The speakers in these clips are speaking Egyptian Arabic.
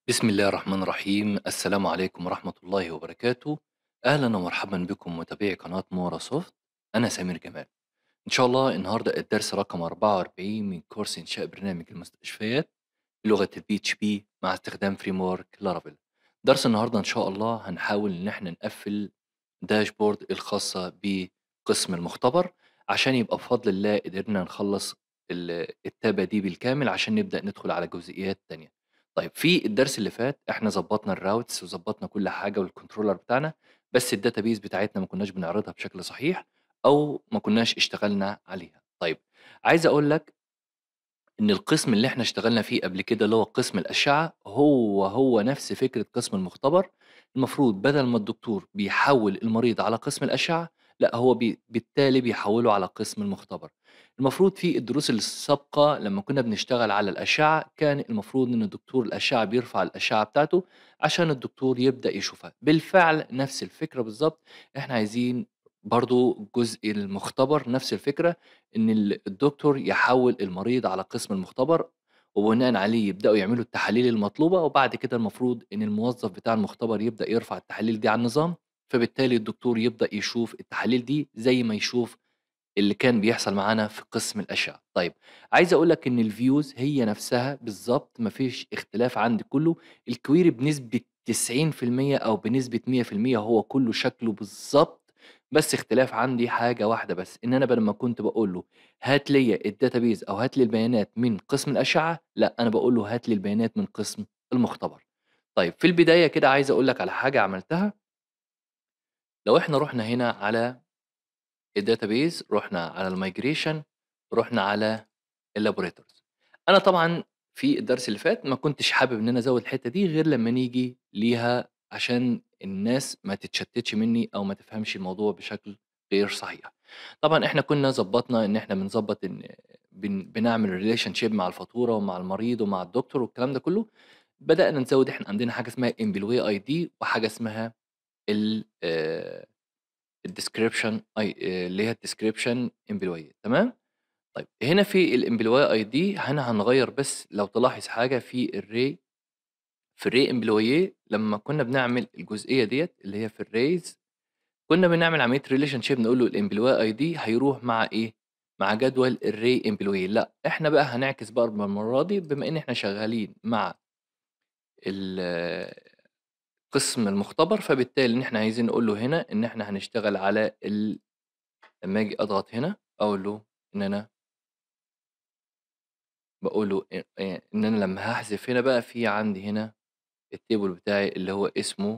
بسم الله الرحمن الرحيم السلام عليكم ورحمة الله وبركاته أهلا ومرحبا بكم متابعي قناة مورا سوفت أنا سمير جمال إن شاء الله النهاردة الدرس رقم 44 من كورس إنشاء برنامج المستشفيات بلغة البي اتش بي مع استخدام فريم ورك لارافيل درس النهاردة إن شاء الله هنحاول إن احنا نقفل داشبورد الخاصة بقسم المختبر عشان يبقى بفضل الله قدرنا نخلص ال- التابة دي بالكامل عشان نبدأ ندخل على جزئيات تانية طيب في الدرس اللي فات احنا ظبطنا الراوتس وظبطنا كل حاجة والكنترولر بتاعنا بس الداتابيز بتاعتنا ما كناش بنعرضها بشكل صحيح او ما كناش اشتغلنا عليها طيب عايز اقول لك إن القسم اللي إحنا اشتغلنا فيه قبل كده اللي هو قسم الأشعة، هو، هو نفس فكرة قسم المختبر، المفروض بدل ما الدكتور بيحوّل المريض على قسم الأشعة، لأ هو بي بالتالي بيحوّله على قسم المختبر. المفروض في الدروس السابقة لمّا كنا بنشتغل على الأشعة، كان المفروض إن دكتور الأشعة بيرفع الأشعة بتاعته عشان الدكتور يبدأ يشوفها. بالفعل نفس الفكرة بالضبط، إحنا عايزين برضه جزء المختبر نفس الفكرة، إن ال الدكتور يحوّل المريض على قسم المختبر، وبناءً عليه يبدأوا يعملوا التحاليل المطلوبة، وبعد كده المفروض إن الموظف بتاع المختبر يبدأ يرفع التحاليل دي على النظام، فبالتالي الدكتور يبدأ يشوف التحاليل دي زي ما يشوف اللي كان بيحصل معانا في قسم الأشعة. طيب عايز أقول لك إن الviews هي نفسها بالضبط ما فيش اختلاف عندي كُلّه، الquery بنسبة 90% أو بنسبة 100% هو كُلّه شكله بالضبط، بس اختلاف عندي حاجة واحدة بس، إن أنا بدل ما كنت باقول له هات ليّا الdatabase أو هات لي البيانات من قسم الأشعة، لأ أنا باقول له هات لي البيانات من قسم المختبر. طيب في البداية كده عايز أقول لك على حاجة عملتها، لو إحنا رُحنا هنا على الdatabase رُحنا على الmigration رُحنا على الlaboratories. أنا طبعًا في الدرس اللي فات ما كنتش حابب إن أنا أزوّد الحتّة دي غير لمّا نيجي ليها عشان الناس ما تتشتتش منّي أو ما تفهمش الموضوع بشكل غير صحيح. طبعًا إحنا كنا ضبّطنا إن إحنا بنضبّط إن بن بنعمل relationship مع الفاتورة ومع المريض ومع الدكتور والكلام ده كلّه، بدأنا نزوّد إحنا عندنا حاجة اسمها employee ID وحاجة اسمها ال آآ الdescription أي آآ اللي هي الdescription employee تمام؟ طيب هنا في الemployee ID هنا هنغيّر بس لو تلاحظ حاجة في الarray في الarray employee لمّا كنا بنعمل الجزئية ديّة اللي هي في الrays كنا بنعمل عملية relationship نقول له الemployee ID هيروح مع إيه، مع جدول الarray employee لأ، إحنا بقى هنعكس بقى المرّة دي بما إن إحنا شغالين مع ال قسم المختبر، فبالتالي إن إحنا عايزين نقول له هنا إن إحنا هنشتغل على ال لمّا آجي أضغط هنا أقول له إن أنا باقول له آآ آآ إن أنا لمّا هاحذف هنا بقى في عندي هنا الtable بتاعي اللي هو اسمه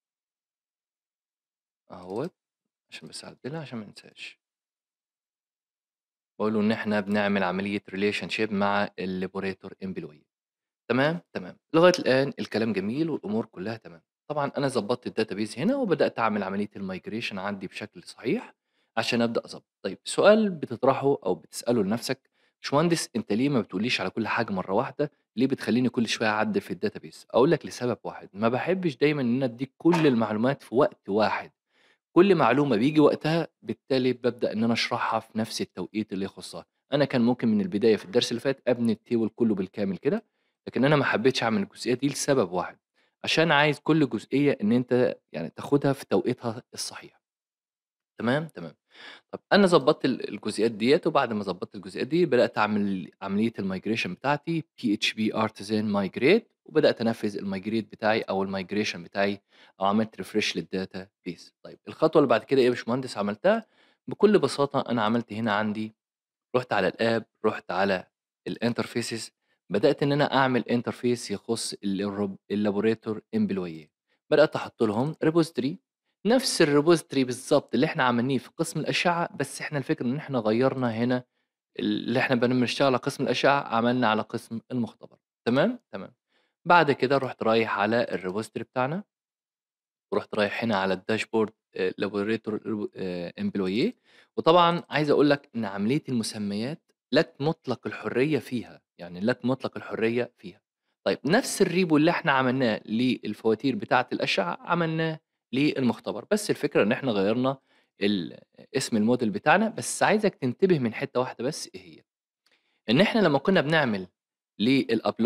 أهوّة، عشان بس أعدّلها عشان ما انساش. باقول له إن إحنا بنعمل عملية relationship مع الlaborator employee تمام، تمام. لغاية الآن الكلام جميل والأمور كلّها تمام. طبعًا أنا ضبّطت الdatabase هنا وبدأت أعمل عملية الmigration عندي بشكل صحيح عشان أبدأ أضبّط. طيب سؤال بتطرحه أو بتسأله لنَفْسك، باشمهندس أنت ليه ما بتقوليش على كل حاجة مرّة واحدة، ليه بتخلّيني كل شوية أعدّل في الdatabase؟ أقول لك لسبب واحد، ما باحبّش دايمًا إن أنا أدّيك كل المعلومات في وقت واحد. كل معلومة بييجي وقتها بالتالي بابدأ إن أنا أشرحها في نفس التوقيت اللي يخصها. أنا كان ممكن من البداية في الدرس اللي فات أبني الtable كله بالكامل كده، لكن أنا ما حبيتش أعمل الجزئية دي لسبب واحد، عشان عايز كل جزئية إن أنت يعني تاخدها في توقيتها الصحيح. تمام، تمام. طب أنا ضبّطت ال الجزئيات ديّة، وبعد ما ضبّطت الجزئيات دي بدأت أعمل عملية الmigration بتاعتي PHP artisan migrate وبدأت أنفّذ الmigrate بتاعي أو الmigration بتاعي أو عملت refresh للdatabase. طيب الخطوة اللي بعد كده إيه يا باشمهندس عملتها؟ بكل بساطة أنا عملت هنا عندي رُحت على الapp، رُحت على الinterfaces، بدأت إن أنا أعمل interface يخُص الرب الlaborator employee. بدأت أحُط لهم repository نفس الrepository بالضبط اللي إحنا عملناه في قسم الأشعة، بس إحنا الفكرة إن إحنا غيّرنا هنا اللي إحنا بدل ما نشتغل على قسم الأشعة، عملنا على قسم المختبر. تمام، تمام. بعد كده رُحت رايح على الrepository بتاعنا ورُحت رايح هنا على الdashboard آآ laborator ر آآ employee وطبعًا عايز أقول لك إن عملية المسميات لك مطلق الحرية فيها، يعني لك مطلق الحرية فيها. طيب نفس الrepo اللي إحنا عملناه للفواتير بتاعة الأشعة، عملناه للمختبر، بس الفكرة إن إحنا غيّرنا ال اسم الmodel بتاعنا، بس عايزك تنتبه من حتّة واحدة بس إيه هي؟ إن إحنا لمّا كنا بنعمل للupload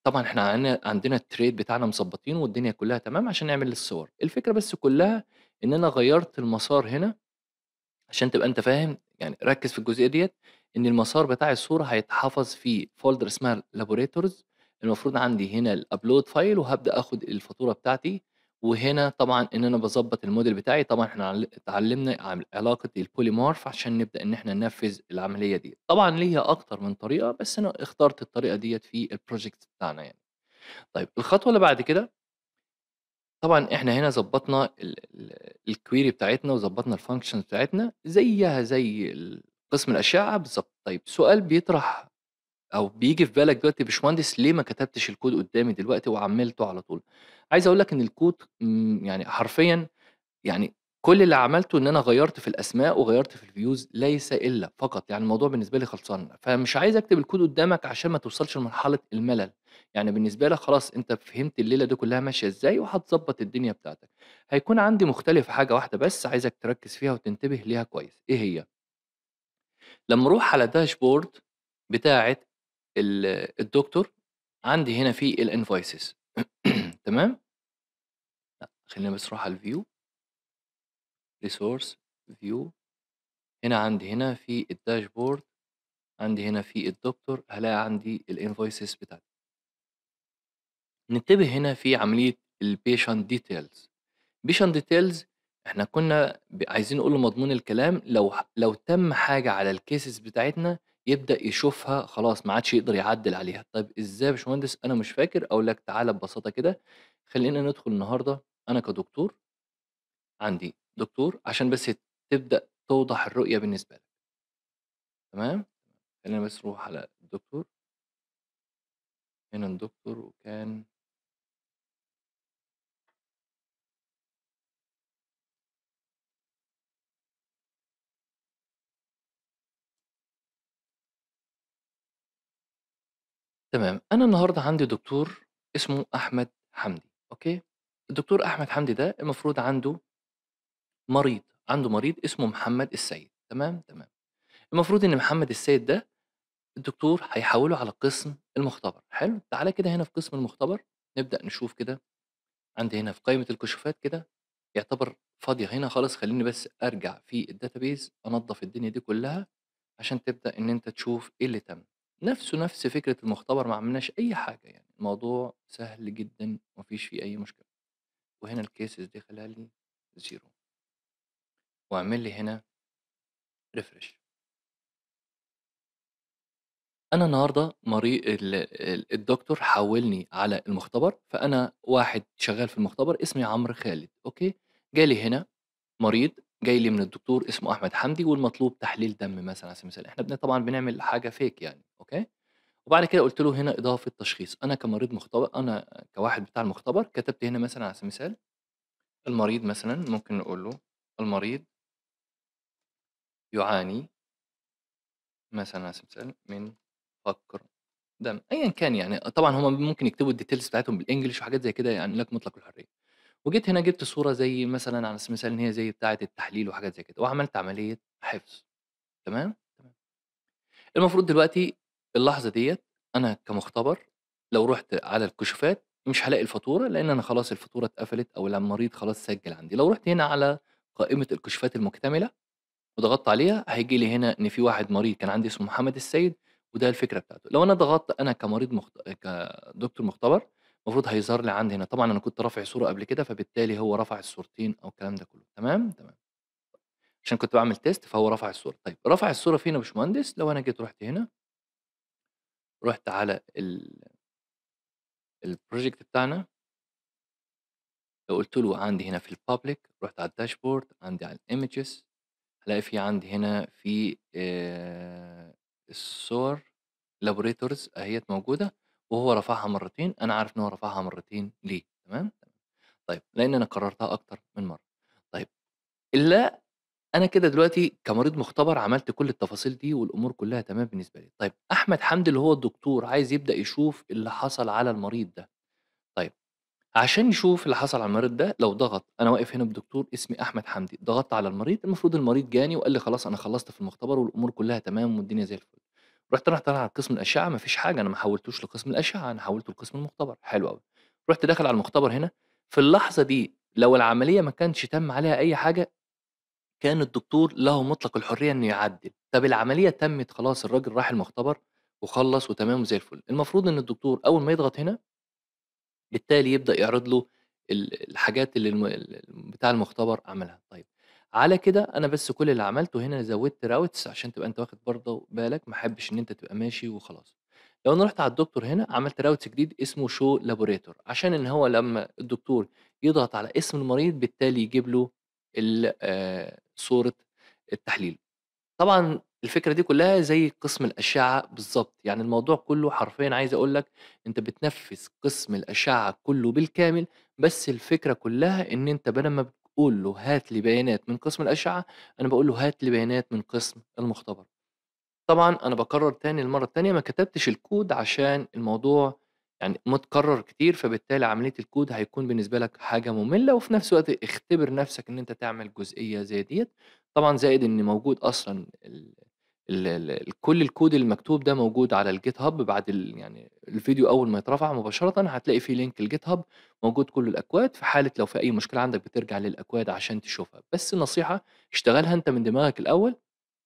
طبعًا إحنا عنا عندنا الtrade بتاعنا مضبّطينه والدنيا كلّها تمام عشان نعمل الصور، الفكرة بس كلّها إن أنا غيّرت المسار هنا عشان تبقى أنت فاهم، يعني ركّز في الجزئية ديّة، إن المسار بتاع الصورة هيتحفظ في folder اسمها laboratories المفروض عندي هنا الupload file وهابدأ آخُد الفاتورة بتاعتي، وهنا طبعًا إن أنا باضبّط الmodel بتاعي، طبعًا إحنا عل اتعلّمنا عم علاقة الpolymorph عشان نبدأ إن إحنا ننفّذ العملية ديّة، طبعًا ليها أكتر من طريقة، بس أنا اخترت الطريقة ديّة في الproject بتاعنا يعني. طيب الخطوة اللي بعد كده طبعًا إحنا هنا ضبّطنا ال ال الquery بتاعتنا وضبّطنا الfunctions بتاعتنا زيّها زي ال قسم الأشعة بالضبط. طيب سؤال بيطرح أو بييجي في بالك دلوقتي يا باشمهندس ليه ما كتبتش الكود قدّامي دلوقتي وعمّلته على طول؟ عايز أقول لك إن الكود إمم، يعني حرفيًا يعني كل اللي عملته إن أنا غيّرت في الأسماء وغيّرت في الviews ليس إلا فقط، يعني الموضوع بالنسبة لي خلصان، فمش عايز أكتب الكود قدّامك عشان ما توصلش لمرحلة الملل، يعني بالنسبة لك خلاص أنت فهمت الليلة دي كلّها ماشية إزاي وهتضبّط الدنيا بتاعتك. هيكون عندي مختلف حاجة واحدة بس عايزك تركّز فيها وتنتبه ليها كويس، إيه هي؟ لمّا أروح على dashboard بتاعة ال الدكتور، عندي هنا في الinvoices تمام؟ لأ، خلّينا بس نروح على الview resource view هنا عندي هنا في الdashboard عندي هنا في الدكتور هالاقي عندي الinvoices بتاعتي. ننتبه هنا في عملية الpatient details patient details إحنا كنا ب عايزين نقول له مضمون الكلام لو ح لو تم حاجة على الcases بتاعتنا يبدأ يشوفها خلاص ما عادش يقدر يعدّل عليها. طيب إزاي يا باشمهندس؟ أنا مش فاكر، أقول لك تعالَ ببساطة كده خلّينا ندخل النهارده أنا كدكتور عندي دكتور عشان بس تبدأ توضح الرؤية بالنسبة لك، تمام؟ خلّينا بس نروح على الدكتور، هنا الدكتور وكان تمام، أنا النهارده عندي دكتور اسمه أحمد حمدي، أوكي؟ الدكتور أحمد حمدي ده المفروض عنده مريض، عنده مريض اسمه محمد السيد، تمام، تمام. المفروض إن محمد السيد ده الدكتور هيحوّله على قسم المختبر، حلو؟ تعالَ كده هنا في قسم المختبر نبدأ نشوف كده، عندي هنا في قائمة الكشوفات كده يعتبر فاضية هنا خالص، خلّيني بس أرجع في الdatabase أنضّف الدنيا دي كلّها عشان تبدأ إن أنت تشوف إيه اللي تم. نفسه نفس فكرة المختبر ما عملناش أي حاجة يعني، الموضوع سهل جدًا وما فيش فيه أي مشكلة. وهنا الcases دي خلّيها لي 0 واعمل لي هنا refresh. أنا النهارده مري ال ال الدكتور حوّلني على المختبر، فأنا واحد شغّال في المختبر اسمي عمرو خالد، أوكي؟ جالي هنا مريض جاي لي من الدكتور اسمه أحمد حمدي والمطلوب تحليل دم مثلًا على سبيل المثال، إحنا بن طبعًا بنعمل حاجة fake يعني، أوكي؟ وبعد كده قُلت له هنا إضافة تشخيص، أنا كمريض مختبر أنا كواحد بتاع المختبر كتبت هنا مثلًا على سبيل المثال المريض مثلًا ممكن نقول له المريض يعاني مثلًا على سبيل المثال من فقر دم، أيًا كان يعني، طبعًا هُم ممكن يكتبوا الdetails بتاعتهم بالEnglish وحاجات زي كده يعني لك مطلق الحرية. وجيت هنا جِبت صورة زي مثلًا على سبيل المثال إن هي زي بتاعة التحليل وحاجات زي كده، وعملت عملية حفظ، تمام؟ تمام. المفروض دلوقتي اللحظة ديّة أنا كمختبر لو رُحت على الكشوفات مش هالاقي الفاتورة، لإن أنا خلاص الفاتورة اتقفلت أو المريض خلاص سجّل عندي. لو رُحت هنا على قائمة الكشوفات المكتملة وضغطت عليها، هييجي لي هنا إن في واحد مريض كان عندي اسمه محمد السيد وده الفكرة بتاعته. لو أنا ضغطت أنا كمريض مخت كدكتور مختبر، المفروض هيظهر لي عندي هنا طبعًا أنا كنت رافع صورة قبل كده، فبالتالي هو رفع الصورتين أو الكلام ده كله، تمام، تمام. عشان كنت باعمل test فهو رفع الصورة. طيب رفع الصورة فين يا باشمهندس؟ لو أنا جيت رُحت هنا، رُحت على ال الproject بتاعنا لو قُلت له عندي هنا في الpublic رُحت على الdashboard عندي على الimages هالاقي في عندي هنا في آآ الصور laboratories أهيّة موجودة وهو رفعها مرّتين، أنا عارف إن هو رفعها مرّتين ليه، تمام، تمام. طيب لإن أنا كررتها أكتر من مرّة. طيب ال أنا كده دلوقتي كمريض مختبر عملت كل التفاصيل دي والأمور كلّها تمام بالنسبة لي. طيب أحمد حمدي اللي هو الدكتور عايز يبدأ يشوف اللي حصل على المريض ده. طيب عشان يشوف اللي حصل على المريض ده لو ضغط أنا واقف هنا بدكتور اسمي أحمد حمدي، ضغطت على المريض، المفروض المريض جاني وقال لي خلاص أنا خلّصت في المختبر والأمور كلّها تمام والدنيا زي الفل. رُحت رايح طالع على قسم الأشعة ما فيش حاجة، أنا ما حوّلتوش لقسم الأشعة، أنا حوّلته لقسم المختبر، حلو أوي. رُحت داخل على المختبر هنا، في اللحظة دي لو العملية ما كانش تم عليها أي حاجة، كان الدكتور له مطلق الحرية إنه يعدِّل. طَب العملية تمِّت خلاص، الراجل راح المختبر وخلّص وتمام وزي الفل، المفروض إن الدكتور أول ما يضغط هنا بالتالي يبدأ يعرض له ال الحاجات اللي الم ال بتاع المختبر عملها. طيب على كده أنا بس كل اللي عملته هنا زوّدت routes عشان تبقى أنت واخد برضه بالك، ما احبش إن أنت تبقى ماشي وخلاص. لو أنا رُحت على الدكتور هنا عملت routes جديد اسمه show laborator عشان إن هو لمّا الدكتور يضغط على اسم المريض بالتالي يجيب له ال آآ صورة التحليل. طبعًا الفكرة دي كلّها زي قسم الأشعة بالضبط، يعني الموضوع كلّه حرفيًا عايز أقول لك أنت بتنفّذ قسم الأشعة كلّه بالكامل، بس الفكرة كلّها إن أنت بدل ما بتقول له هات لي بيانات من قسم الأشعة، أنا باقول له هات لي بيانات من قسم المختبر. طبعًا أنا باكرّر تاني المرّة التانية ما كتبتش الكود عشان الموضوع يعني متكرّر كتير، فبالتالي عملية الكود هيكون بالنسبة لك حاجة مملة، وفي نفس الوقت اختبر نفسك إن أنت تعمل جزئية زي ديّة، طبعًا زائد إن موجود أصلًا ال ال ال ال كل الكود المكتوب ده موجود على الGitHub بعد ال يعني الفيديو أول ما يترفع مباشرةً هتلاقي في لينك الGitHub موجود كل الأكواد، في حالة لو في أي مشكلة عندك بترجع للأكواد عشان تشوفها، بس نصيحة اشتغلها أنت من دماغك الأول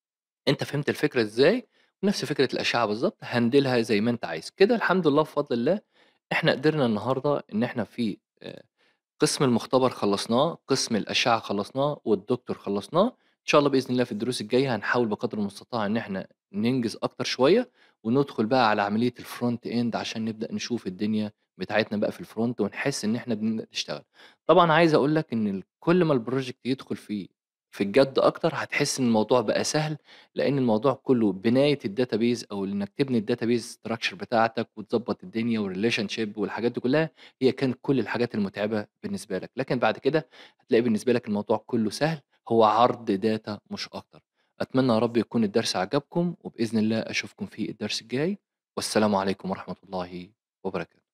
أنت فهمت الفكرة إزاي، ونفس فكرة الأشعة بالضبط، هندلها زي ما أنت عايز. كده الحمد لله بفضل الله إحنا قدرنا النهارده إن إحنا في آآ قسم المختبر خلّصناه، قسم الأشعة خلّصناه، والدكتور خلّصناه، إن شاء الله بإذن الله في الدروس الجاية هنحاول بقدر المستطاع إن إحنا ننجز أكتر شوية، وندخل بقى على عملية الfront end عشان نبدأ نشوف الدنيا بتاعتنا بقى في الfront ونحس إن إحنا بنبدأ نشتغل. طبعًا عايز أقول لك إن ال كل ما الproject يدخل في في الجد أكتر، هتحس إن الموضوع بقى سهل، لإن الموضوع كله بناية الdatabase أو إنك تبني الdatabase structure بتاعتك وتضبّط الدنيا والrelationship والحاجات دي كلها، هي كانت كل الحاجات المتعبة بالنسبة لك، لكن بعد كده هتلاقي بالنسبة لك الموضوع كله سهل، هو عرض data مش أكتر. أتمنى يا رب يكون الدرس عجبكم، وبإذن الله أشوفكم في الدرس الجاي، والسلام عليكم ورحمة الله وبركاته.